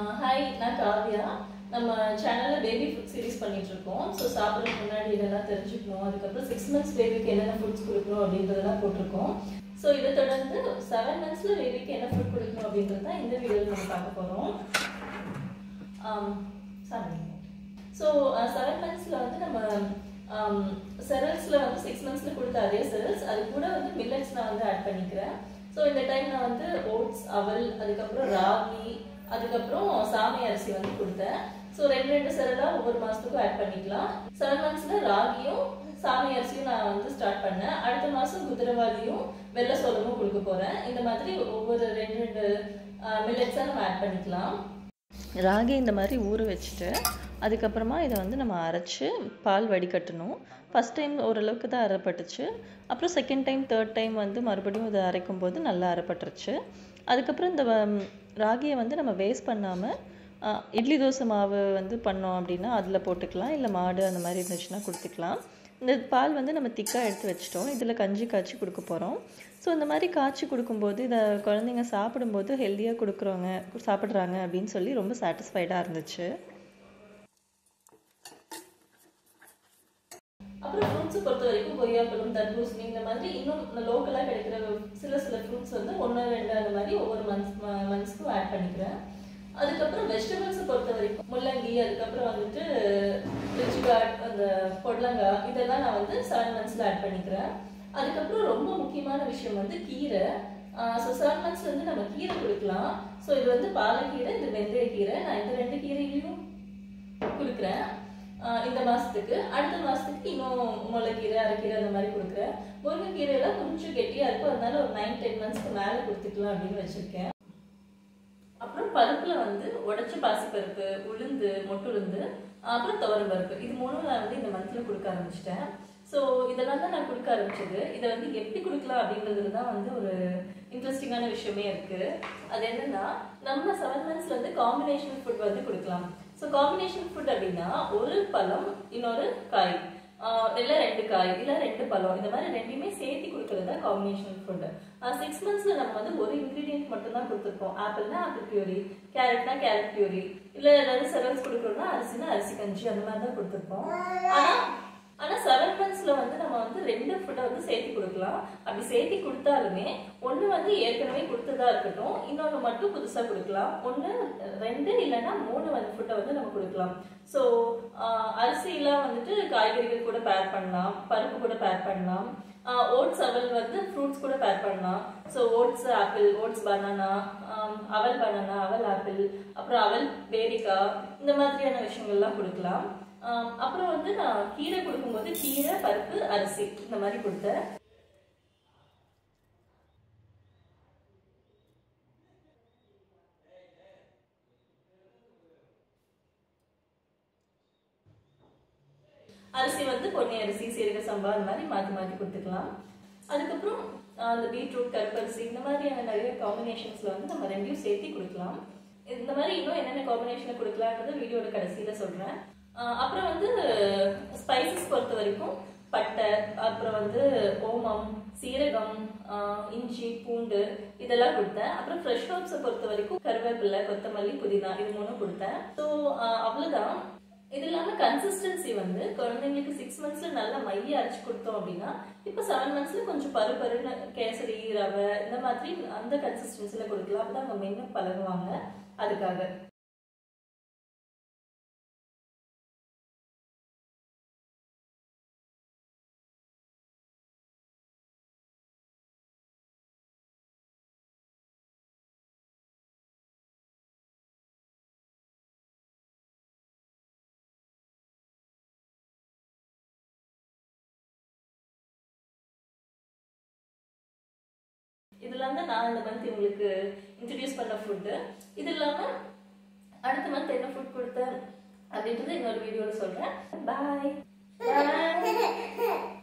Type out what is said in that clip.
hi நான் காவ்யா நம்ம சேனல்ல பேபி ஃபுட் சீரிஸ் பண்ணிட்டு இருக்கோம் ஸோ சாப்பிட்றதுக்கு முன்னாடி இதெல்லாம் தெரிஞ்சுக்கணும் அதுக்கப்புறம் சிக்ஸ் மந்த்ஸ் பேபிக்கு என்னென்ன ஃபுட்ஸ் கொடுக்கணும் அப்படின்றதெல்லாம் போட்டிருக்கோம் ஸோ இதை தொடர்ந்து செவன் மந்த்ஸ்ல பேபிக்கு என்ன ஃபுட் கொடுக்கணும் அப்படின்றது தான் இந்த வீடியோவில் நம்ம பார்க்க போகிறோம் சாரி ஸோ செவன் மந்த்ஸில் வந்து நம்ம செரல்ஸில் வந்து சிக்ஸ் மந்த்ஸில் கொடுத்த அதே செரல்ஸ் அது கூட வந்து மில்லட்ஸ் நான் வந்து ஆட் பண்ணிக்கிறேன் ஸோ இந்த டைம் நான் வந்து ஓட்ஸ் அவல் அதுக்கப்புறம் ராகி அதுக்கப்புறம் சாமை அரிசி வந்து கொடுத்தேன் ஸோ ரெண்டு ரெண்டு செரலாக ஒவ்வொரு மாதத்துக்கும் ஆட் பண்ணிக்கலாம் செவன் மந்த்ஸில் ராகியும் சாமை அரிசியும் நான் வந்து ஸ்டார்ட் பண்ணேன் அடுத்த மாதம் குதிரவாதியும் வெள்ளை சோளமும் கொடுக்க போகிறேன் இந்த மாதிரி ஒவ்வொரு ரெண்டு ரெண்டு மில்லட்ஸாக நம்ம ஆட் பண்ணிக்கலாம் ராகி இந்த மாதிரி ஊற வச்சுட்டு அதுக்கப்புறமா இதை வந்து நம்ம அரைச்சி பால் வடிகட்டணும் ஃபஸ்ட் டைம் ஓரளவுக்கு தான் அரைப்பட்டுச்சு அப்புறம் செகண்ட் டைம் தேர்ட் டைம் வந்து மறுபடியும் இதை அரைக்கும் போது நல்லா அரைப்பட்டுருச்சு அதுக்கப்புறம் இந்த வ- ராகியை வந்து நம்ம வேஸ்ட் பண்ணாமல் இட்லி தோசை மாவு வந்து பண்ணோம் அப்படின்னா அதில் போட்டுக்கலாம் இல்லை மாடு அந்த மாதிரி இருந்துச்சுன்னா கொடுத்துக்கலாம் இந்த பால் வந்து நம்ம திக்காக எடுத்து வச்சிட்டோம் இதில் கஞ்சி காய்ச்சி கொடுக்க போகிறோம் ஸோ இந்த மாதிரி காய்ச்சி கொடுக்கும்போது இதை குழந்தைங்க சாப்பிடும்போது ஹெல்த்தியாக கொடுக்குறவங்க சாப்பிட்றாங்க அப்படின்னு சொல்லி ரொம்ப சாட்டிஸ்ஃபைடாக இருந்துச்சு அப்புறம் ஃப்ரூட்ஸை பொறுத்த வரைக்கும் கொய்யாப்பழம் தர்பூசணி இந்த மாதிரி இன்னும் லோக்கலாக கிடைக்கிற சில சில ஃப்ரூட்ஸ் வந்து ஒன்று ரெண்டு அந்த மாதிரி ஒவ்வொரு மந்த்ஸ் மந்த்ஸ்க்கும் ஆட் பண்ணிக்கிறேன் அதுக்கப்புறம் வெஜிடபிள்ஸை பொறுத்த வரைக்கும் முள்ளங்கி அதுக்கப்புறம் வந்துட்டு ரிச்காட் அந்த பொடலங்காய் இதெல்லாம் நான் வந்து செவன் மந்த்ஸில் ஆட் பண்ணிக்கிறேன் அதுக்கப்புறம் ரொம்ப முக்கியமான விஷயம் வந்து கீரை ஸோ செவன் மந்த்ஸ் வந்து நம்ம கீரை கொடுக்கலாம் ஸோ இது வந்து பாலக்கீரை இது வெந்தயக்கீரை நான் இந்த ரெண்டு கீரையிலையும் கொடுக்குறேன் ஆஹ் இந்த மாசத்துக்கு அடுத்த மாசத்துக்கு இன்னும் முளைக்கீரை அரைக்கீரை அந்த மாதிரி கொடுக்குறேன் முருங்கைக்கீரையெல்லாம் கொஞ்சம் கெட்டியா இருக்கும் அதனால ஒரு நைன் டென் மந்த்ஸ்க்கு மேலே கொடுத்துக்கலாம் அப்படின்னு வச்சிருக்கேன் அப்புறம் பருப்புல வந்து உடைச்ச பாசிப்பருப்பு உளுந்து மொட்டுளுந்து அப்புறம் துவரம் பருப்பு இது மூணும் நான் வந்து இந்த மந்த்ல கொடுக்க ஆரம்பிச்சிட்டேன் ஸோ இதெல்லாம் தான் நான் கொடுக்க ஆரம்பிச்சது இதை வந்து எப்படி கொடுக்கலாம் அப்படின்றதுல தான் வந்து ஒரு இன்ட்ரெஸ்டிங்கான விஷயமே இருக்கு அது என்னன்னா நம்ம செவன் மந்த்ஸ்ல வந்து காம்பினேஷன் ஃபுட் வந்து கொடுக்கலாம் ஸோ காம்பினேஷன் ஃபுட் அப்படின்னா ஒரு பழம் இன்னொரு காய் ஆஹ் இல்ல ரெண்டு காய் இல்ல ரெண்டு பழம் இந்த மாதிரி ரெண்டுமே சேர்த்து கொடுக்கறது தான் காம்பினேஷன் ஃபுட் சிக்ஸ் மந்த்ஸ்ல நம்ம வந்து ஒரு இன்கிரீடியன்ட் மட்டும் தான் கொடுத்துருப்போம் ஆப்பிள்னா ஆப்பிள் பியூரி கேரட்னா கேரட் பியூரி இல்ல ஏதாவது செரல்ஸ் கொடுக்குறோம்னா அரிசினா அரிசி கஞ்சி அந்த மாதிரி தான் கொடுத்துருப்போம் ஆனா ஆனா செவன் மந்த்ஸ்ல வந்து நம்ம வந்து ரெண்டு ஃபுட்டை வந்து சேர்த்து கொடுக்கலாம் அப்படி சேர்த்து கொடுத்தாலுமே ஒண்ணு வந்து ஏற்கனவே கொடுத்ததா இருக்கட்டும் இன்னொன்னு மட்டும் புதுசா கொடுக்கலாம் ஒண்ணு ரெண்டு இல்லைன்னா மூணு வந்து ஃபுட்டை வந்து நம்ம கொடுக்கலாம் ஸோ அரிசிலாம் வந்துட்டு காய்கறிகள் கூட பேர் பண்ணலாம் பருப்பு கூட பேர் பண்ணலாம் ஓட்ஸ் அவல் வந்து ஃப்ரூட்ஸ் கூட பேர் பண்ணலாம் so oats apple oats banana அவல் பனானா அவல் ஆப்பிள் அப்புறம் அவல் பேரிக்கா இந்த மாதிரியான விஷயங்கள்லாம் கொடுக்கலாம் ஆம், அப்புறம் வந்து நான் கீரை கொடுக்கும்போது கீரை பருப்பு அரிசி இந்த மாதிரி கொடுத்தேன் அரிசி வந்து பொன்னி அரிசி சீரக சம்பா அந்த மாதிரி மாற்றி மாற்றி கொடுத்துக்கலாம் அதுக்கப்புறம் ஆஹ், அந்த பீட்ரூட் கருப்பரிசி இந்த மாதிரியான நிறைய காம்பினேஷன்ஸ்ல வந்து நம்ம ரெண்டையும் சேர்த்து கொடுக்கலாம் இந்த மாதிரி இன்னும் என்னென்ன காம்பினேஷனில் கொடுக்கலான்றது வீடியோட கடைசியில் சொல்கிறேன் அப்புறம் வந்து ஸ்பைசஸ் பொறுத்த வரைக்கும் பட்டை அப்புறம் வந்து ஓமம் சீரகம் ஆஹ், இஞ்சி பூண்டு இதெல்லாம் கொடுத்தேன் அப்புறம் ஃப்ரெஷ் ஹர்ப்ஸை பொறுத்த வரைக்கும் கருவேப்பிலை கொத்தமல்லி புதினா இது மூணும் கொடுத்தேன் ஸோ அவ்வளோதான் இது இல்லாம கன்சிஸ்டன்சி வந்து குழந்தைங்களுக்கு சிக்ஸ் மந்த்ஸ்ல நல்லா மைய அரைச்சு கொடுத்தோம் அப்படின்னா இப்போ செவன் மந்த்ஸ்ல கொஞ்சம் பரு பருன்னு கேசரி ரவை இந்த மாதிரி அந்த கன்சிஸ்டன்சில கொடுக்கலாம் அப்பதான் அவங்க மென்னு பழகுவாங்க அதுக்காக இதெல்லாம் தான் நான் இந்த மந்த் இவங்களுக்கு இன்ட்ரடியூஸ் பண்ண ஃபுட்டு இது இல்லாம அடுத்த மந்த் என்ன ஃபுட் கொடுத்தேன் அப்படின்றது இன்னொரு வீடியோல சொல்றேன் பாய் பாய்